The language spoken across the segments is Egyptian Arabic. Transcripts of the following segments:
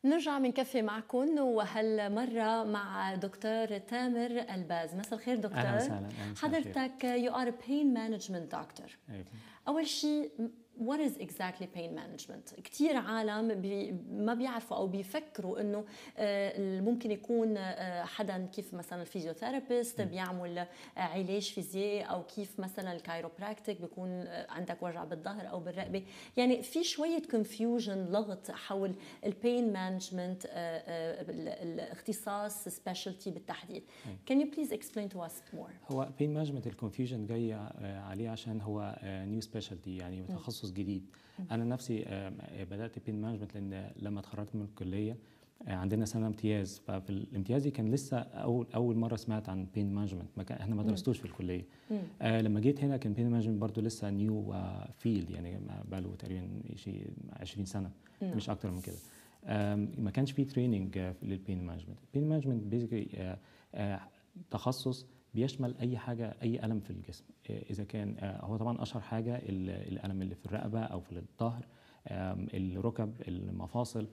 نرجع بنكفي معكم وهالمرة مع دكتور تامر الباز مساء الخير دكتور اهلا وسهلا أهلاً وسهلاً. حضرتك يو ار بين مانجمنت دكتور أيوة. اول شيء what is exactly pain management كثير عالم بي ما بيعرفوا او بيفكروا انه آه، ممكن يكون آه، حدا كيف مثلا الفيزيوثيرابيست بيعمل آه، علاج فيزيائي او كيف مثلا الكايروبراكتيك بيكون آه، عندك وجع بالظهر او بالرقبه يعني في شويه confusion لغط حول البين مانجمنت الاختصاص سبيشالتي بالتحديد can you please explain to us more هو بين مانجمنت الكونفيوجن جاي آه، عليه عشان هو نيو سبيشالتي يعني تخصص جديد انا نفسي آه، بدات بين مانجمنت لان لما اتخرجت من الكليه آه، عندنا سنه امتياز ففي الامتياز دي كان لسه اول اول مره سمعت عن بين مانجمنت ما كان احنا ما درستوش في الكليه آه لما جيت هنا كان بين مانجمنت برضو لسه نيو فيلد يعني بقى له تقريبا شيء 20 سنه مش اكتر من كده آم، ما كانش في تريننج للبين مانجمنت البين مانجمنت بيزيكلي تخصص بيشمل اي حاجه اي الم في الجسم آه، اذا كان آه، هو طبعا اشهر حاجه ال- الالم اللي في الرقبه او في الظهر آم، الركب المفاصل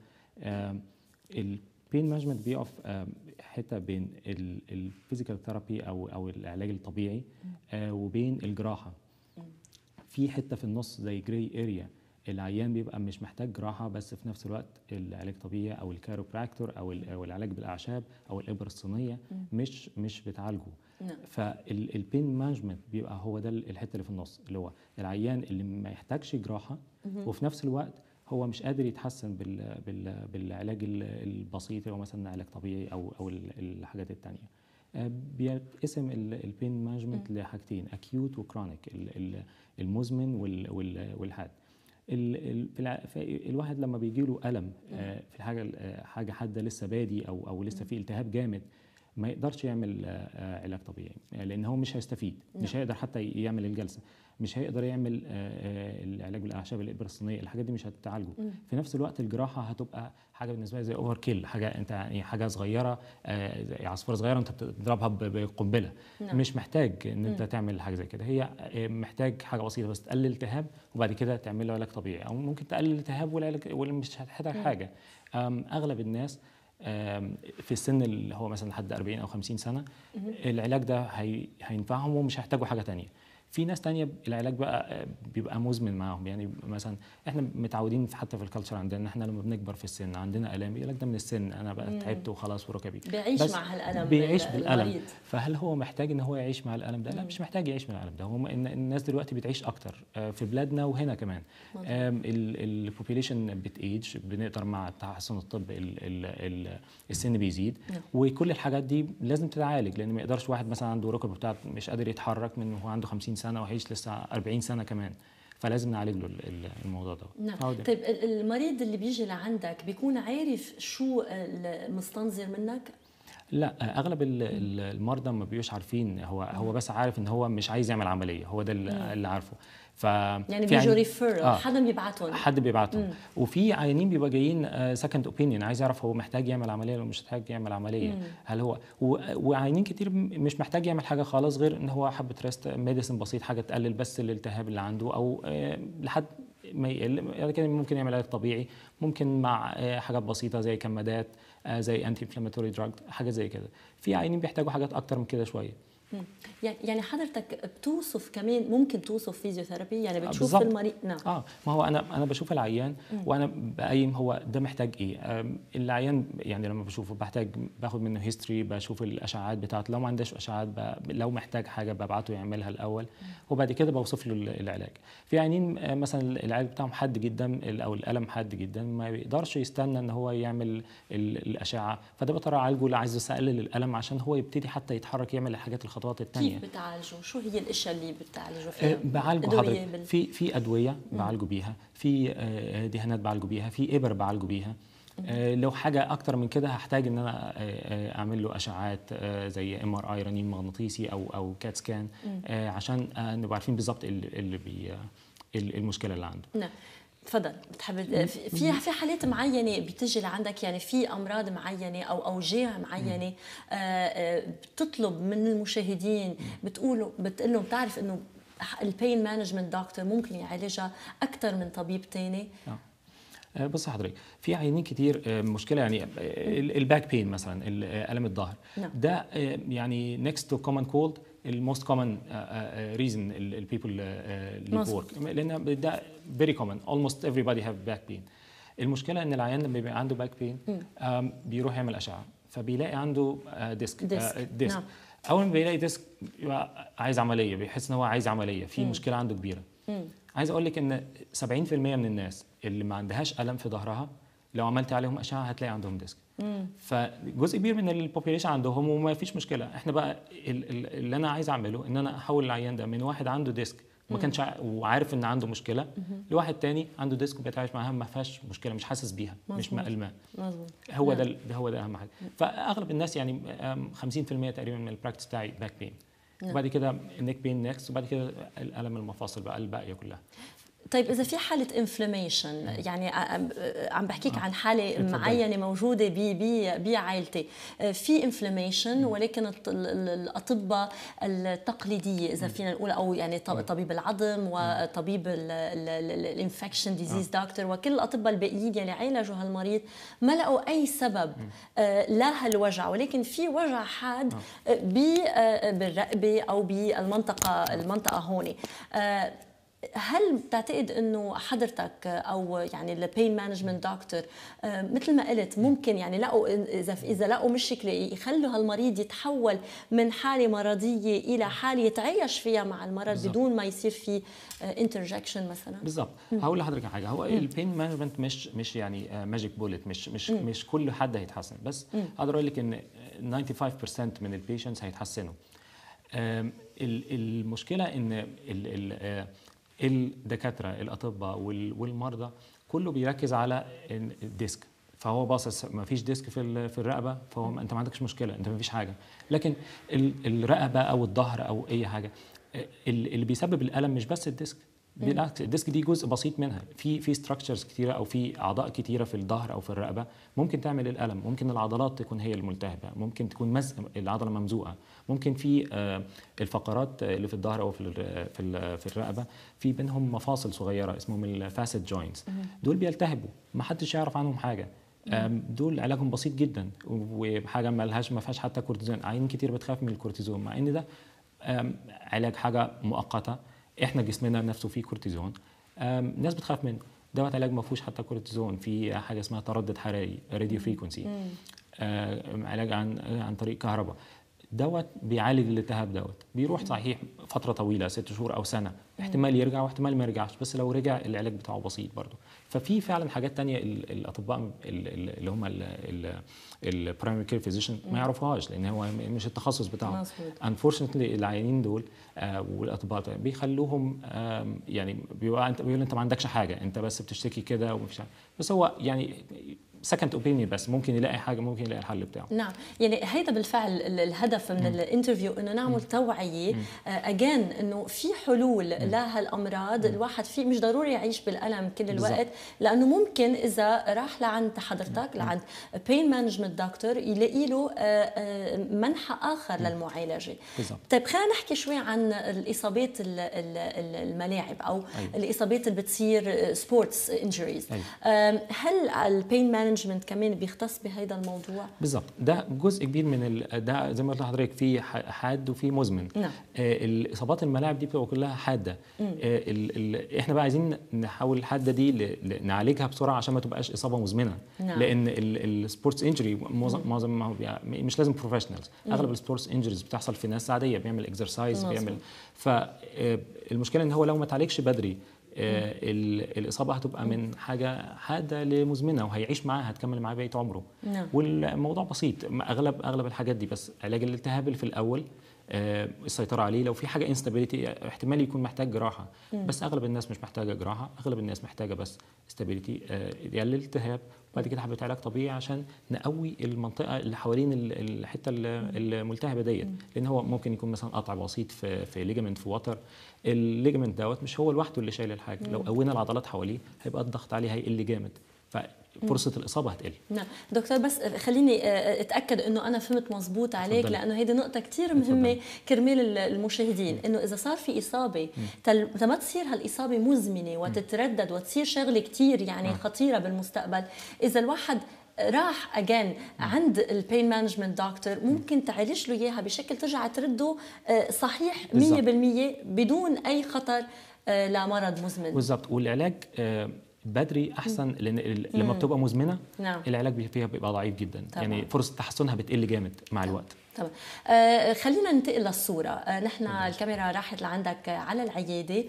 البين مانجمنت بيقف آم، حته بين الفيزيكال ثيرابي او او العلاج الطبيعي آه، وبين الجراحه في حته في النص زي جراي اريا العيان بيبقى مش محتاج جراحه بس في نفس الوقت العلاج الطبيعي او الكايروبراكتور او ال- أو العلاج بالاعشاب او الابر الصينيه مش مش بتعالجه نعم. فالبين مانجمنت بيبقى هو ده الحته اللي في النص اللي هو العيان اللي ما يحتاجش جراحه وفي نفس الوقت هو مش قادر يتحسن بال بال بالعلاج ال- البسيط اللي هو مثلا علاج طبيعي او او ال- الحاجات التانية آه، بيتقسم البين مانجمنت لحاجتين اكيوت وكرونيك المزمن وال- وال- والحاد ال- ال- في الع- في الواحد لما بيجي له الم آه، في حاجه آه، حاجه حاده لسه بادي او او لسه في التهاب جامد ما يقدرش يعمل آه، آه، علاج طبيعي آه، لان هو مش هيستفيد مش هيقدر حتى يعمل الجلسه مش هيقدر يعمل آه، آه، العلاج بالاعشاب الابر الصينيه الحاجات دي مش هتعالجه في نفس الوقت الجراحه هتبقى حاجه بالنسبه لي زي اوفر كيل حاجه انت يعني حاجه صغيره آه، زي عصفوره صغيره انت بتضربها ب- بقنبله نعم. مش محتاج ان انت تعمل حاجه زي كده هي آه، محتاج حاجه بسيطه بس تقلل الالتهاب وبعد كده تعمل له علاج طبيعي او ممكن تقلل الالتهاب والعلاج ومش هتحتاج حاجه آم، اغلب الناس آم، في السن اللي هو مثلا لحد 40 او 50 سنه العلاج ده هي هينفعهم ومش هيحتاجوا حاجه تانية في ناس تانية العلاج بقى آه، بيبقى مزمن معاهم يعني مثلا احنا متعودين في- حتى في الكالتشر عندنا ان احنا لما بنكبر في السن عندنا الام يقول لك ده من السن انا بقى تعبت وخلاص وركبي بيعيش بس مع هالألم بيعيش ال- بالالم المريض. فهل هو محتاج ان هو يعيش مع الالم ده لا مش محتاج يعيش مع الالم ده هو إن الناس دلوقتي بتعيش اكتر آه، في بلادنا وهنا كمان البوبيليشن بتايج بنقدر مع تحسن الطب ال ال ال السن بيزيد نعم. وكل الحاجات دي لازم تتعالج لان ما يقدرش واحد مثلا عنده ركبه بتاعت مش قادر يتحرك من وهو عنده 50 سنه وهيعيش لسه 40 سنه كمان فلازم نعالج له ال- ال- الموضوع ده نعم فهو ده. طيب ال- المريض اللي بيجي لعندك بيكون عارف شو المستنظر منك لا اغلب ال- ال- المرضى ما بيبقوش عارفين هو هو بس عارف ان هو مش عايز يعمل عمليه هو ده اللي اللي عارفه ف يعني في بيجوا عين- ريفيرال آه. حدا بيبعتهم حد بيبعتهم وفي عيانين بيبقى جايين سكند اوبينيون عايز يعرف هو محتاج يعمل عمليه ولا مش محتاج يعمل عمليه هل هو و- وعيانين كتير م- مش محتاج يعمل حاجه خالص غير ان هو حبه ريست ميديسن بسيط حاجه تقلل بس الالتهاب اللي عنده او آه، لحد ما يقل يعني كده ممكن يعمل علاج طبيعي ممكن مع آه، حاجات بسيطه زي كمادات آه، زي انتي انفلاماتوري دراج حاجه زي كده في عيانين بيحتاجوا حاجات اكتر من كده شويه مم. يعني يعني حضرتك بتوصف كمان ممكن توصف فيزيوثيرابي يعني بتشوف بالظبط. المريض نعم اه ما هو انا انا بشوف العيان وانا بقيم هو ده محتاج ايه آم، العيان يعني لما بشوفه بحتاج باخد منه هيستوري بشوف الاشعاعات بتاعته لو ما عندهاش اشعاعات ب- لو محتاج حاجه ببعته يعملها الاول وبعد كده بوصف له ال- العلاج في عيانين آه، مثلا العلاج بتاعهم حاد جدا ال- او الالم حاد جدا ما بيقدرش يستنى ان هو يعمل ال- الاشعه فده بضطر اعالجه لا عايز بس اقلل الالم عشان هو يبتدي حتى يتحرك يعمل الحاجات الخطوات الثانيه كيف بتعالجوا شو هي الاشياء اللي بتعالجوا آه، فيها بعالجه أدوية حضرتك بال- في في ادويه بعالجه بيها في آه، دهانات بعالجه بيها في ابر بعالجه بيها آه، لو حاجه اكتر من كده هحتاج ان انا آه، آه، اعمل له اشعاعات آه، زي ام ار اي رنين مغناطيسي او او كات سكان آه، عشان آه، نبقى عارفين بالظبط اللي اللي بي آه، ال- المشكله اللي عنده نعم تفضل بتحب في في في حالات معينه بتجي لعندك يعني في امراض معينه او اوجاع معينه آه، آه، بتطلب من المشاهدين بتقولوا بتقول لهم بتعرف انه البين مانجمنت دكتور ممكن يعالجها اكثر من طبيب ثاني آه. آه، بص حضرتك في عيانين كتير آه، مشكله يعني الباك بين مثلا الم الظهر نعم. ده يعني نيكست تو كومن كولد الموست كومن ريزن البيبل مظبوط. ليفورك لان ده فيري كومن اولموست everybody هاف باك بين المشكله ان العيان لما بيبقى عنده باك بين بيروح يعمل اشعه فبيلاقي عنده آه، ديسك ديسك. آه، ديسك نعم. اول ما بيلاقي ديسك يبقى عايز عمليه بيحس ان هو عايز عمليه في مشكله عنده كبيره عايز اقول لك ان 70% من الناس اللي ما عندهاش الم في ظهرها لو عملت عليهم اشعه هتلاقي عندهم ديسك فجزء كبير من البوبيليشن عندهم وما فيش مشكله احنا بقى ال- ال- اللي انا عايز اعمله ان انا احول العيان ده من واحد عنده ديسك ما كانش ع- وعارف ان عنده مشكله لواحد تاني عنده ديسك وبيتعايش معاها ما فيهاش مشكله مش حاسس بيها مش مظبوط. مألماه مظبوط هو ده نعم. ال- ده هو ده اهم حاجه فاغلب الناس يعني أم، 50% تقريبا من البراكتس بتاعي باك بين نعم. وبعد كده النيك بين نكست وبعد كده الالم المفاصل بقى الباقيه كلها طيب اذا في حاله انفلاميشن يعني ع- عم بحكيك عن حاله اتفضلي. معينه موجوده ب ب بعائلتي في انفلاميشن ولكن الط- ال- ال- الاطباء التقليديه اذا فينا نقول او يعني طب- طبيب العظم وطبيب الانفكشن ديزيز دكتور وكل الاطباء الباقيين يلي عالجوا هالمريض ما لقوا اي سبب آه، لا هالوجع ولكن في وجع حاد آه، ب- آه، بالرقبه او بالمنطقه المنطقه هون آه، هل بتعتقد انه حضرتك او يعني البين مانجمنت دكتور مثل ما قلت ممكن يعني لقوا اذا اذا لقوا مشكله يخلوا هالمريض يتحول من حاله مرضيه الى حاله يتعايش فيها مع المرض بالضبط. بدون ما يصير في انترجكشن مثلا بالظبط هقول لحضرتك على حاجه هو البين مانجمنت مش مش يعني ماجيك بولت مش مش مش كل حد هيتحسن بس اقدر اقول لك ان 95% من البيشنتس هيتحسنوا آم، ال- المشكله ان ال- ال- آه، الدكاتره الاطباء وال- والمرضى كله بيركز على إن الديسك فهو باصص ما فيش ديسك في ال- في الرقبه فهو ما- انت ما عندكش مشكله انت ما فيش حاجه لكن ال- الرقبه او الظهر او اي حاجه آه، ال- اللي بيسبب الالم مش بس الديسك بالعكس الديسك دي جزء بسيط منها في في ستراكشرز كتيره او في اعضاء كتيره في الظهر او في الرقبه ممكن تعمل الالم ممكن العضلات تكون هي الملتهبه ممكن تكون مز... العضله ممزوقه ممكن في آه، الفقرات اللي في الظهر او في ال- في ال- في الرقبه في بينهم مفاصل صغيره اسمهم الفاسد جوينتس دول بيلتهبوا ما حدش يعرف عنهم حاجه آم، دول علاجهم بسيط جدا وحاجه ما لهاش ما فيهاش حتى كورتيزون عيان كتير بتخاف من الكورتيزون مع ان ده آم، علاج حاجه مؤقته احنا جسمنا نفسه فيه كورتيزون آم، ناس بتخاف منه دوت علاج ما فيهوش حتى كورتيزون في حاجه اسمها تردد حراري راديو فريكونسي علاج عن عن طريق كهرباء دوت بيعالج الالتهاب دوت بيروح صحيح فتره طويله ست شهور او سنه احتمال يرجع واحتمال ما يرجعش بس لو رجع العلاج بتاعه بسيط برضه ففي فعلا حاجات تانية ال- الاطباء ال- ال- اللي هم البرايمري كير فيزيشن ما يعرفوهاش لان هو مش التخصص بتاعهم مظبوط. انفورشنتلي العيانين دول آه والاطباء بيخلوهم آم، يعني بيبقى انت بيقول انت ما عندكش حاجه انت بس بتشتكي كده ومفيش حاجه بس هو يعني سكند اوبينيون بس ممكن يلاقي حاجه ممكن يلاقي الحل بتاعه نعم يعني هيدا بالفعل ال- الهدف من الانترفيو انه نعمل توعيه اجين انه في حلول لهالامراض الواحد في مش ضروري يعيش بالالم كل الوقت بالضبط. لانه ممكن اذا راح لعند حضرتك لعند بين مانجمنت دكتور يلاقي له آه، آه، منحى اخر للمعالجه بالضبط. طيب خلينا نحكي شوي عن الاصابات ال- ال- ال- الملاعب او أيوة. الاصابات اللي بتصير سبورتس انجريز أيوة. هل البين مانجمنت كمان بيختص بهذا الموضوع بالظبط ده جزء كبير من ال... ده زي ما قلت لحضرتك في ح- حاد وفي مزمن نعم. آه الاصابات الملاعب دي بتبقى كلها حاده آه ال... ال... احنا بقى عايزين نحول الحاده دي ل... ل... نعالجها بسرعه عشان ما تبقاش اصابه مزمنه نعم. لان السبورتس انجري معظم معظم ما هو بيع- مش لازم بروفيشنالز اغلب السبورتس انجريز بتحصل في ناس عاديه بيعمل اكسرسايز مظبوط. بيعمل فالمشكله ان هو لو ما اتعالجش بدري آه، ال- الاصابه هتبقى من حاجه حاده لمزمنه وهيعيش معاها هتكمل معاه بقيه عمره نعم. والموضوع بسيط اغلب اغلب الحاجات دي بس علاج الالتهاب اللي في الاول آه، السيطره عليه لو في حاجه انستابيليتي احتمال يكون محتاج جراحه بس اغلب الناس مش محتاجه جراحه اغلب الناس محتاجه بس استابيليتي يقلل الالتهاب وبعد كده حبه علاج طبيعي عشان نقوي المنطقه اللي حوالين ال- الحته ال- الملتهبه ديت لان هو ممكن يكون مثلا قطع بسيط في في ليجمنت في وتر الليجمنت دوت مش هو لوحده اللي شايل الحاجه لو قوينا العضلات حواليه هيبقى الضغط عليه هيقل جامد فرصه الاصابه هتقل نعم دكتور بس خليني آه، اتاكد انه انا فهمت مزبوط عليك تفضل. لانه هيدي نقطه كثير مهمه كرمال المشاهدين انه اذا صار في اصابه تل... ما تصير هالاصابه مزمنه وتتردد وتصير شغله كثير يعني آه. خطيره بالمستقبل اذا الواحد راح اجين عند البين مانجمنت دكتور ممكن تعالج له اياها بشكل ترجع ترده آه، صحيح 100% بالضبط. بدون اي خطر آه، لمرض مزمن بالظبط والعلاج آه، بدري احسن لان ال- لما بتبقى مزمنه نعم العلاج بي- فيها بيبقى ضعيف جدا طبعاً. يعني فرصه تحسنها بتقل جامد مع الوقت تمام آه خلينا ننتقل للصوره آه نحن الكاميرا راحت لعندك آه، على العياده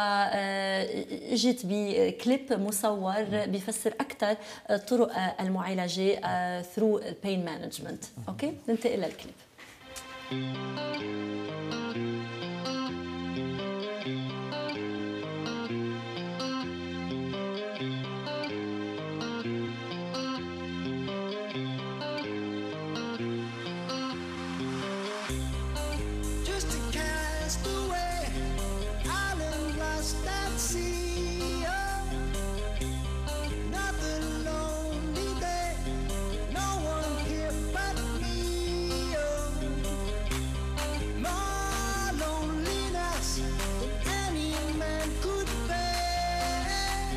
واجت بكليب مصور بيفسر اكثر آه، طرق آه، المعالجه ثرو البين مانجمنت اوكي ننتقل للكليب just a castaway, island lost at sea. Oh, another lonely day, no one here but me. Oh, more loneliness than any man could bear.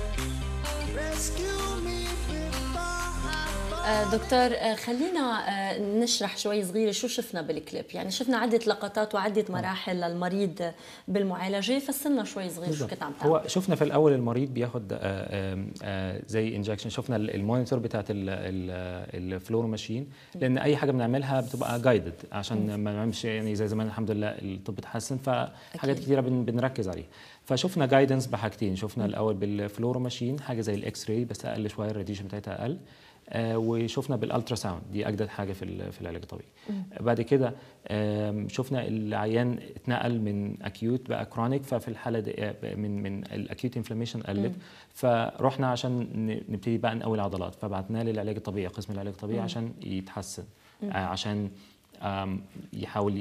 Rescue me before I fall. آه، دكتور آه، خلينا آه، نشرح شوي صغيره شو شفنا بالكليب يعني شفنا عده لقطات وعده مراحل للمريض بالمعالجه فسرنا شوي صغير شو بالظبط. كنت عم تعمل هو شفنا في الاول المريض بياخد آه، آم، آه، زي انجكشن شفنا ال- المونيتور بتاعت الفلور ماشين لان اي حاجه بنعملها بتبقى جايدد عشان ما نعملش يعني زي زمان الحمد لله الطب اتحسن فحاجات أكيد. كتيره بن- بنركز عليها فشفنا جايدنس بحاجتين شفنا الاول بالفلورو ماشين حاجه زي الاكس راي بس اقل شويه الراديشن بتاعتها اقل آه، وشفنا بالالترا ساوند دي اجدد حاجه في ال- في العلاج الطبيعي بعد كده آم، شفنا العيان اتنقل من اكيوت بقى كرونيك ففي الحاله دي آه، من من الاكيوت انفلاميشن قلت فرحنا عشان ن- نبتدي بقى نقوي العضلات فبعتناه للعلاج الطبيعي قسم العلاج الطبيعي عشان يتحسن آه، عشان آم، يحاول ي-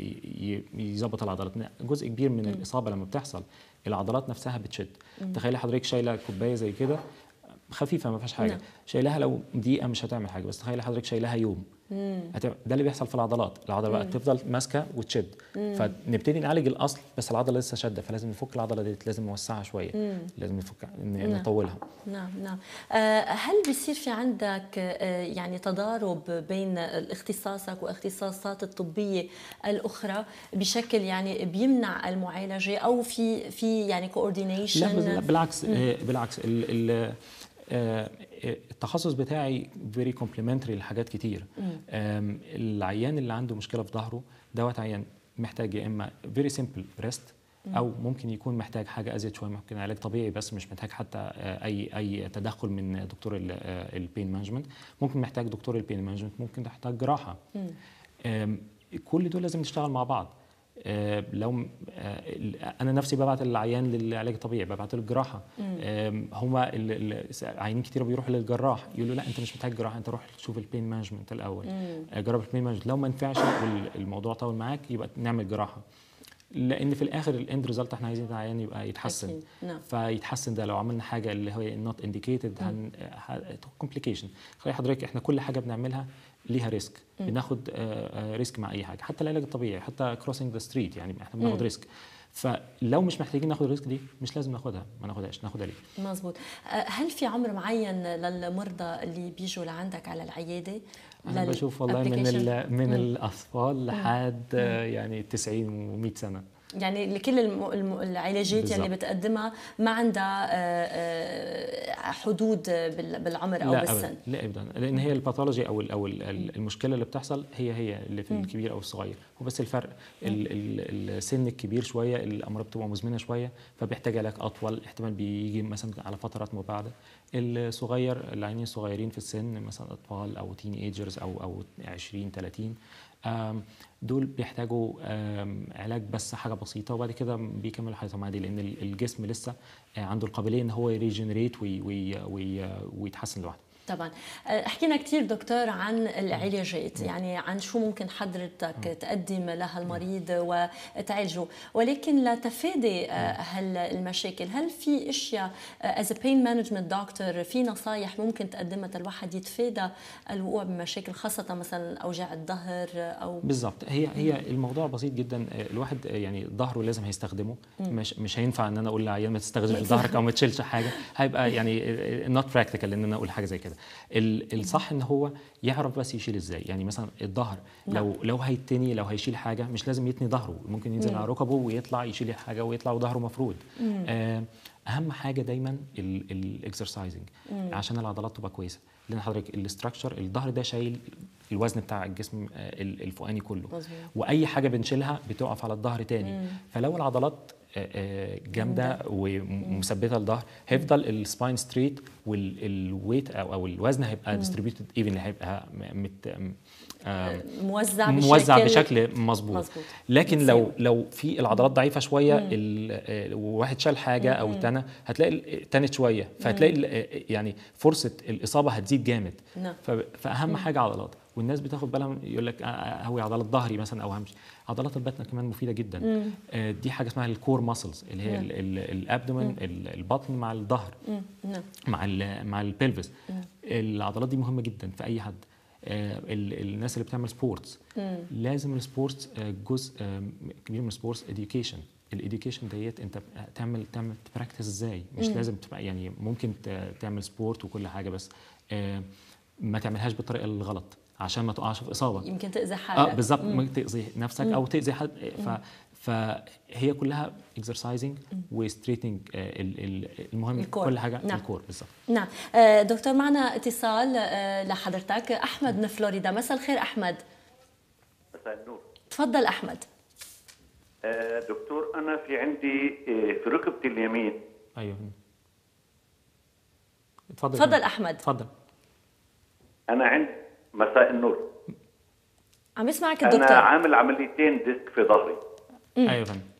ي- ي- يظبط العضلات جزء كبير من الاصابه لما بتحصل العضلات نفسها بتشد تخيلي حضرتك شايله كوبايه زي كده خفيفه ما فيهاش حاجه نعم. شايلها لو دقيقه مش هتعمل حاجه بس تخيلي حضرتك شايلها يوم هتعمل- ده اللي بيحصل في العضلات العضله بقى تفضل ماسكه وتشد فنبتدي نعالج الاصل بس العضله لسه شاده فلازم نفك العضله دي لازم نوسعها شويه لازم نفك ن- نعم. نطولها نعم نعم آه، هل بيصير في عندك آه، يعني تضارب بين اختصاصك واختصاصات الطبية الأخرى بشكل يعني بيمنع المعالجة أو في في يعني لا بس- لا، كوردينيشن بالعكس آه، بالعكس ال ال آه، التخصص بتاعي فيري كومبلمنتري لحاجات كتير آم، العيان اللي عنده مشكله في ظهره دوت عيان محتاج يا اما فيري سيمبل ريست او ممكن يكون محتاج حاجه ازيد شويه ممكن علاج طبيعي بس مش محتاج حتى آه، اي اي تدخل من دكتور البين مانجمنت ممكن محتاج دكتور البين مانجمنت ممكن تحتاج جراحه آم، كل دول لازم نشتغل مع بعض آه، لو م- آه، ال- انا نفسي ببعت العيان للعلاج الطبيعي ببعت له الجراحه آم، هما ال- ال- عيانين كتير بيروحوا للجراح يقولوا لا انت مش محتاج جراحه انت روح شوف البين مانجمنت الاول آه، جرب البين مانجمنت لو ما نفعش والموضوع طول معاك يبقى نعمل جراحه لان في الاخر الاند ريزلت احنا عايزين العيان يبقى يتحسن أكيد، نعم. فيتحسن ده لو عملنا حاجه اللي هي نوت انديكيتد هن كومبليكيشن خلي حضرتك احنا كل حاجه بنعملها ليها ريسك بناخد آه، آه، ريسك مع اي حاجه حتى العلاج الطبيعي حتى كروسنج ذا ستريت يعني احنا بناخد ريسك فلو مش محتاجين ناخد الريسك دي مش لازم ناخدها ما ناخدهاش ناخدها ليه مزبوط آه، هل في عمر معين للمرضى اللي بيجوا لعندك على العيادة؟ انا بشوف والله من للapplication؟ ال- من الاطفال لحد آه، يعني 90 و100 سنه يعني لكل الم... الم... العلاجات يعني بالضبط. بتقدمها ما عندها آه، آه، حدود بال- بالعمر او لا بالسن ابدا لا ابدا لان هي الباثولوجي او ال او ال المشكله اللي بتحصل هي هي اللي في الكبير او الصغير هو بس الفرق ال ال السن الكبير شويه الامراض بتبقى مزمنه شويه فبيحتاج علاج اطول احتمال بيجي مثلا على فترات مباعده الصغير العيانين الصغيرين في السن مثلا اطفال او تين ايجرز او او 20 30 آم، دول بيحتاجوا آم، علاج بس حاجه بسيطه وبعد كده بيكملوا حياتهم عادي لان ال- الجسم لسه آه، عنده القابليه ان هو يريجنريت ويتحسن لوحده طبعا آه، حكينا كثير دكتور عن العلاجات يعني عن شو ممكن حضرتك تقدم لها المريض وتعالجه ولكن لتفادي آه، هالمشاكل هل في اشياء از بين مانجمنت دكتور في نصائح ممكن تقدمها الواحد يتفادى الوقوع بمشاكل خاصه مثلا اوجاع الظهر او بالظبط هي هي الموضوع بسيط جدا الواحد يعني ظهره لازم هيستخدمه مش مش هينفع ان انا اقول للعيان ما تستخدمش ظهرك او ما تشيلش حاجه هيبقى يعني نوت براكتيكال ان انا اقول حاجه زي كده ال- الصح ان هو يعرف بس يشيل ازاي يعني مثلا الظهر لو لو هيتني لو هيشيل حاجه مش لازم يتني ظهره ممكن ينزل على ركبه ويطلع يشيل حاجه ويطلع وظهره مفرود آه، اهم حاجه دايما الاكسرسايزنج عشان العضلات تبقى كويسه لان حضرتك الاستراكشر الظهر ده شايل الوزن بتاع الجسم آه، ال- الفوقاني كله مظبوط. واي حاجه بنشيلها بتقف على الظهر تاني فلو العضلات آه، آه، جامده ومثبته الظهر هيفضل السباين ستريت والويت او او الوزن هيبقى ديستريبيوتد ايفن هيبقى م- مت آه، موزع موزع بشكل بشكل مظبوط مظبوط. لكن بتصير. لو لو في العضلات ضعيفه شويه ال- آه، وواحد شال حاجه او تنى هتلاقي ال- تنت شويه فهتلاقي ال- آه، يعني فرصه الاصابه هتزيد جامد نعم. ف- فاهم حاجه عضلات والناس بتاخد بالها من- يقول لك آه، آه، هوي عضلات ظهري مثلا او همشي عضلات البطن كمان مفيده جدا آه، دي حاجه اسمها الكور ماسلز اللي هي ال- ال- الابدومن ال- البطن مع الظهر مم. نعم مع ال مع البلفس العضلات دي مهمه جدا في اي حد آه، ال- الناس اللي بتعمل سبورتس لازم السبورتس آه، جزء آه، كبير من السبورتس اديوكيشن الاديوكيشن ديت انت تعمل تعمل براكتس ازاي مش لازم تبقى يعني ممكن ت- تعمل سبورت وكل حاجه بس آه، ما تعملهاش بالطريقه الغلط عشان ما تقعش في اصابه يمكن تاذي اه حالك بالظبط ممكن تاذي نفسك او تاذي حد ف فهي كلها اكسرسايزنج وستريتنج المهم الكور. كل حاجه نعم. الكور بالظبط نعم آه، دكتور معنا اتصال آه، لحضرتك احمد من فلوريدا مساء الخير احمد مساء النور تفضل احمد آه، دكتور انا في عندي آه، في ركبتي اليمين ايوه اتفضل تفضل فندم. احمد اتفضل انا عندي مساء النور عم يسمعك انا الدكتور عامل عمليتين ديسك في ظهري ايوه يا فندم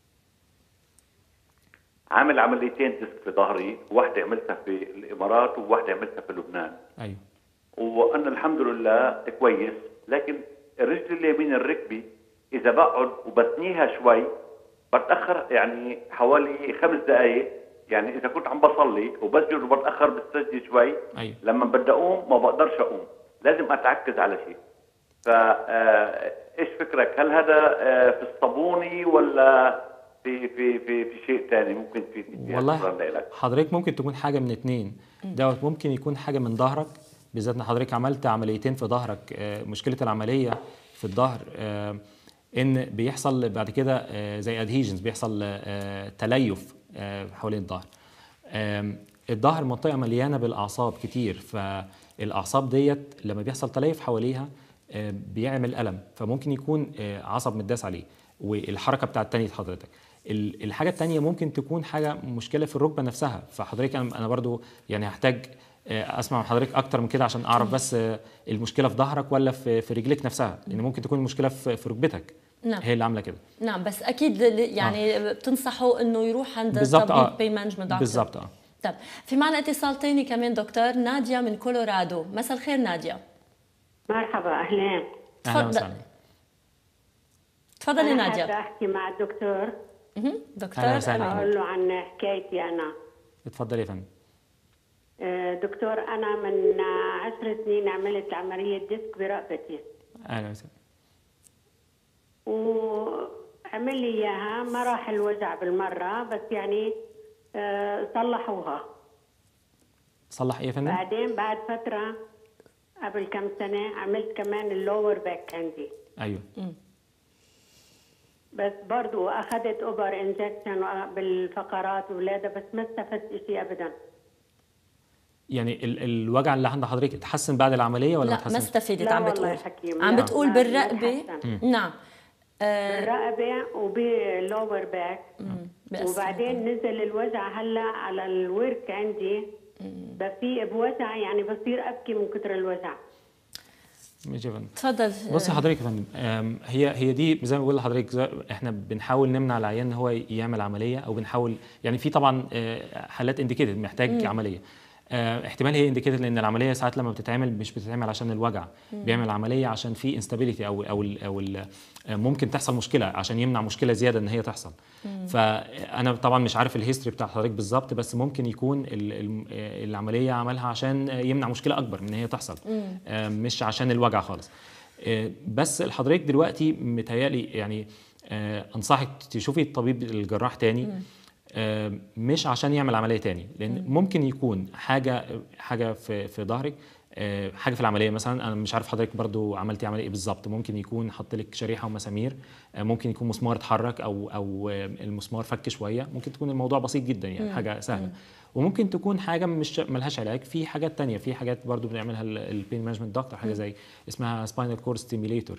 عامل عمليتين ديسك في ظهري واحده عملتها في الامارات وواحده عملتها في لبنان ايوه وانا الحمد لله كويس لكن الرجل اليمين الركبي اذا بقعد وبثنيها شوي بتاخر يعني حوالي خمس دقائق يعني اذا كنت عم بصلي وبسجد وبتاخر بالسجده شوي أيوة. لما بدي اقوم ما بقدرش اقوم لازم اتعكز على شيء فا آه، ايش فكرك هل هذا آه، في الصابوني ولا في في في في شيء ثاني ممكن تفيدني فيه؟ والله شكراً لك. حضرتك ممكن تكون حاجه من اتنين دوت ممكن يكون حاجه من ظهرك بالذات ان حضرتك عملت عمليتين في ظهرك آه، مشكله العمليه في الظهر آه، ان بيحصل بعد كده آه، زي ادهيجنز بيحصل آه، تليف آه، حوالين الظهر آم، الظهر منطقه مليانه بالاعصاب كتير فالاعصاب ديت لما بيحصل تليف حواليها آه، بيعمل الم فممكن يكون آه، عصب متداس عليه والحركه بتاعت تانية حضرتك ال- الحاجه التانية ممكن تكون حاجه مشكله في الركبه نفسها فحضرتك انا أنا برضو يعني هحتاج آه، اسمع من حضرتك اكتر من كده عشان اعرف بس آه، المشكله في ظهرك ولا في في رجلك نفسها لان ممكن تكون المشكله في في ركبتك نعم. هي اللي عامله كده نعم بس اكيد ل- يعني بتنصحوا انه يروح عند بالظبط طبيب اه بين مانجمنت دكتور بالظبط اه طب في معنا اتصال تاني كمان دكتور ناديا من كولورادو مساء الخير ناديا مرحبا اهلين اهلا تفضل. وسهلا تفضلي أنا حابة ناديا احكي مع الدكتور مهم. دكتور أهلا وسهلا. أنا- اقول له عن حكايتي انا اتفضلي يا فندم آه، دكتور انا من عشر سنين عملت عمليه ديسك برقبتي اهلا وسهلا وعمل لي اياها ما راح الوجع بالمره بس يعني آه، صلحوها صلح ايه يا فندم بعدين بعد فتره قبل كم سنه عملت كمان اللور باك عندي ايوه بس برضو اخذت اوبر انجكشن بالفقرات وولادة بس ما استفدت شيء ابدا يعني ال الوجع اللي عند حضرتك اتحسن بعد العمليه ولا لا اتحسن ما استفدت لا عم والله بتقول يا حكيم، عم لا. بتقول لا، بالرقبه ما نعم آه، بالرقبه وباللور باك بأسفل. وبعدين نزل الوجع هلا على الورك عندي بفيق بوجع يعني بصير ابكي من كثر الوجع ماشي يا فندم تفضل بصي حضرتك يا فندم آم، هي هي دي زي ما بقول لحضرتك زي- احنا بنحاول نمنع العيان ان هو يعمل عمليه او بنحاول يعني في طبعا آه، حالات انديكيتد محتاج عمليه آه، احتمال هي انديكيتد لان العمليه ساعات لما بتتعمل مش بتتعمل عشان الوجع بيعمل عمليه عشان في انستابيليتي او او ال او ال ممكن تحصل مشكله عشان يمنع مشكله زياده ان هي تحصل فانا طبعا مش عارف الهيستوري بتاع حضرتك بالظبط بس ممكن يكون ال- ال- العمليه عملها عشان يمنع مشكله اكبر من ان هي تحصل آه، مش عشان الوجع خالص آه، بس حضرتك دلوقتي متهيألي يعني آه، انصحك تشوفي الطبيب الجراح تاني آه، مش عشان يعمل عمليه تاني لان ممكن يكون حاجه حاجه في في ظهرك آه، حاجه في العمليه مثلا انا مش عارف حضرتك برضو عملتي عمليه ايه بالظبط ممكن يكون حط لك شريحه ومسامير آه، ممكن يكون مسمار اتحرك او او آه، المسمار فك شويه ممكن تكون الموضوع بسيط جدا يعني حاجه سهله وممكن تكون حاجه مش ملهاش علاج في حاجات تانية في حاجات برضو بنعملها البين مانجمنت دكتور حاجه زي اسمها سباينال كورد ستيميليتور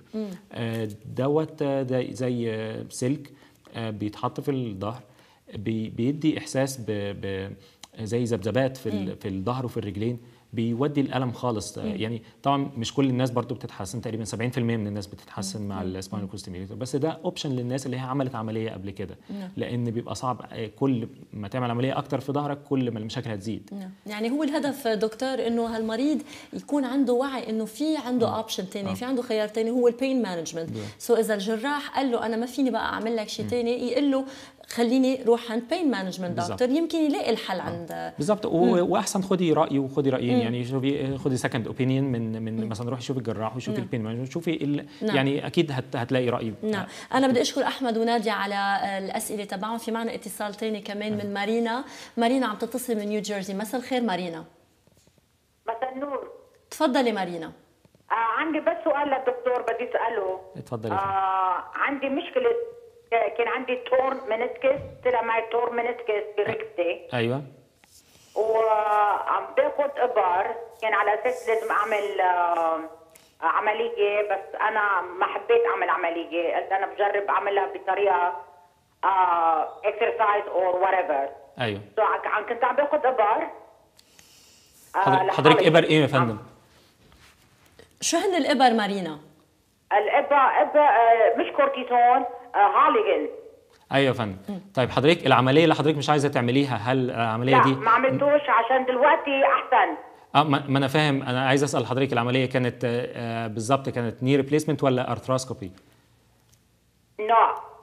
دوت آه، ده زي آه، سلك آه، بيتحط في الظهر بي- بيدي احساس ب, ب زي ذبذبات في ال- في الظهر وفي الرجلين بيودي الالم خالص يعني طبعا مش كل الناس برضو بتتحسن تقريبا 70% من الناس بتتحسن مع السباينال كورد ستيميليتور بس ده اوبشن للناس اللي هي عملت عمليه قبل كده لان بيبقى صعب آه، كل ما تعمل عمليه اكتر في ظهرك كل ما المشاكل هتزيد نعم. يعني هو الهدف دكتور انه هالمريض يكون عنده وعي انه في عنده اوبشن ثاني في عنده خيار ثاني هو البين مانجمنت سو اذا الجراح قال له انا ما فيني بقى اعمل لك شيء ثاني يقول له خليني روح عند بين مانجمنت بالضبط. دكتور يمكن يلاقي الحل عند بالظبط و- واحسن خدي رايه وخدي رايين يعني شوفي خدي سكند اوبينيون من من مثلا روحي شوفي الجراح وشوفي البين مانجمنت شوفي ال- نعم. يعني اكيد هت هتلاقي راي نعم انا بدي اشكر احمد وناديه على الاسئله تبعهم في معنا اتصال ثاني كمان من مارينا مارينا عم تتصل من نيو جيرسي مساء الخير مارينا مساء النور تفضلي مارينا آه عندي بس سؤال للدكتور بدي اساله اتفضلي يا فندم. آه عندي مشكله آه، كان عندي تورن منسكس طلع معي تورن منسكس بركبتي ايوه وعم باخذ ابر كان على اساس لازم اعمل آه عمليه بس انا ما حبيت اعمل عمليه قلت انا بجرب اعملها بطريقه اكسرسايز اور وات ايفر ايوه كنت عم باخذ ابر آه، حضرتك حضرتك لحالي. ابر ايه يا فندم شو هن الابر مارينا الابره ابره آه، مش كورتيزون آه، هاليجن ايوه يا فندم طيب حضرتك العمليه اللي حضرتك مش عايزه تعمليها هل العمليه لا دي ما عملتوش عشان دلوقتي احسن اه ما ما انا فاهم انا عايز اسال حضرتك العمليه كانت آه، آه، بالظبط كانت ني ريبليسمنت ولا ارثروسكوبي نو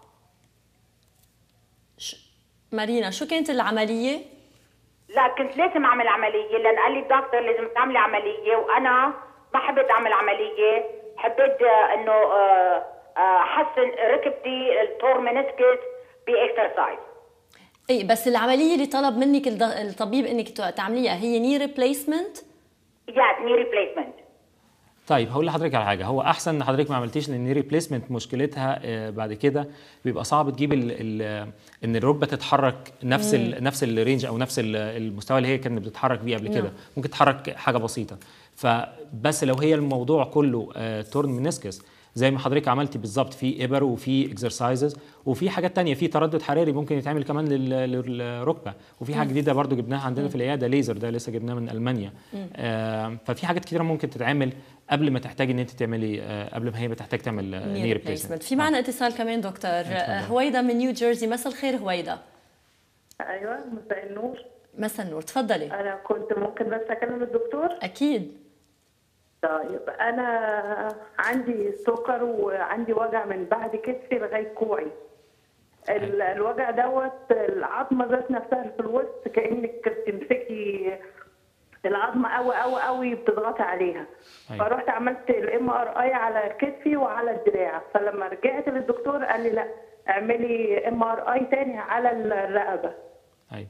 ش... مارينا شو كانت العمليه لا كنت لازم اعمل عمليه لان قال لي الدكتور لازم تعملي عمليه وانا ما حبيت اعمل عمليه حبيت آه، انه آه، آه، احسن ركبتي التور منسكس باكسرسايز اي بس العمليه اللي طلب منك الد- الطبيب انك تع- تعمليها هي ني ريبليسمنت يا ني ريبليسمنت طيب هقول لحضرتك على حاجه هو احسن ان حضرتك ما عملتيش لان ريبليسمنت مشكلتها آه، بعد كده بيبقى صعب تجيب ال ال ان الركبه تتحرك نفس ال نفس الرينج او نفس ال- المستوى اللي هي كانت بتتحرك بيه قبل كده ممكن تتحرك حاجه بسيطه فبس لو هي الموضوع كله آه، تورن منسكس زي ما حضرتك عملتي بالظبط في ابر وفي اكسرسايزز وفي حاجات تانية في تردد حراري ممكن يتعمل كمان لل- للركبه وفي حاجه جديده برضو جبناها عندنا في العياده ليزر ده لسه جبناه من المانيا آه ففي حاجات كتيره ممكن تتعمل قبل ما تحتاجي ان انت تعملي آه قبل ما هي بتحتاج تعمل ني ني ريبليسمنت ريبليسمنت في معنا اتصال كمان دكتور آه، هويدا من نيو جيرسي مساء الخير هويدا ايوه مساء النور مساء النور تفضلي انا كنت ممكن بس اكلم الدكتور اكيد طيب انا عندي سكر وعندي وجع من بعد كتفي لغايه كوعي ال- الوجع دوت العظمه ذات نفسها في الوسط كانك بتمسكي العظمه قوي قوي قوي بتضغطي عليها أيوة. فرحت عملت الام ار اي على كتفي وعلى الدراع فلما رجعت للدكتور قال لي لا اعملي ام ار اي تاني على الرقبه ايوه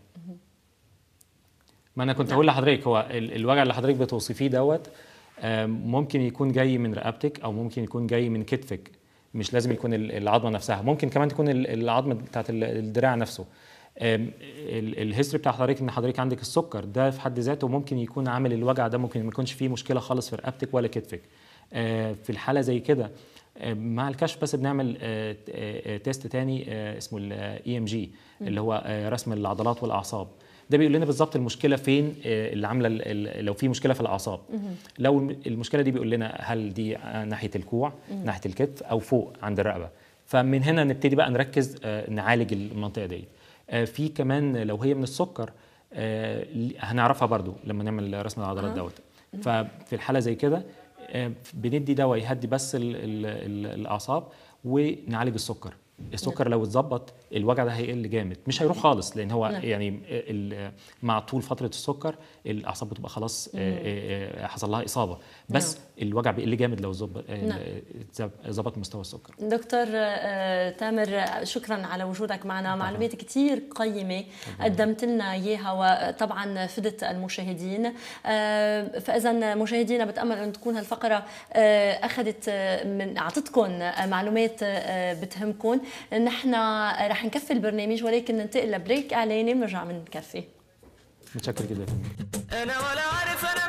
ما انا كنت هقول لحضرتك هو ال- الوجع اللي حضرتك بتوصفيه دوت آم، ممكن يكون جاي من رقبتك او ممكن يكون جاي من كتفك مش لازم يكون ال- العظمه نفسها ممكن كمان تكون ال- العظمه بتاعت ال- الدراع نفسه آم، ال- الهيستوري بتاع حضرتك ان حضرتك عندك السكر ده في حد ذاته ممكن يكون عامل الوجع ده ممكن ما يكونش فيه مشكله خالص في رقبتك ولا كتفك آه، في الحاله زي كده آه، مع الكشف بس بنعمل آه، آه، تيست تاني آه، اسمه الاي ام جي اللي هو آه، رسم العضلات والاعصاب ده بيقول لنا بالظبط المشكله فين آه، اللي عامله ال- ال- لو في مشكله في الاعصاب لو الم- المشكله دي بيقول لنا هل دي آه، ناحيه الكوع ناحيه الكتف او فوق عند الرقبه فمن هنا نبتدي بقى نركز آه، نعالج المنطقه دي آه، في كمان لو هي من السكر آه، ل- هنعرفها برضو لما نعمل رسم العضلات آه. دوت ففي الحاله زي كده آه، بندي دواء يهدي بس ال ال ال الاعصاب ونعالج السكر السكر لو اتظبط الوجع ده هيقل جامد مش هيروح خالص لان هو نعم. يعني ال- مع طول فتره السكر الاعصاب بتبقى خلاص آه، آه، آه، حصل لها اصابه بس الوجع بيقل جامد لو ظبط آه، نعم. اتظب- ظبط مستوى السكر دكتور آه، تامر آه، شكرا على وجودك معنا معلومات كثير قيمة قدمت لنا إياها وطبعا فدت المشاهدين آه، فإذا مشاهدينا بتأمل أن تكون هالفقرة آه، أخذت آه، من أعطتكم آه، معلومات آه، بتهمكم نحن رح نكفي البرنامج ولكن ننتقل لبريك إعلاني بنرجع بنكفي متشكر جدا انا ولا عارف انا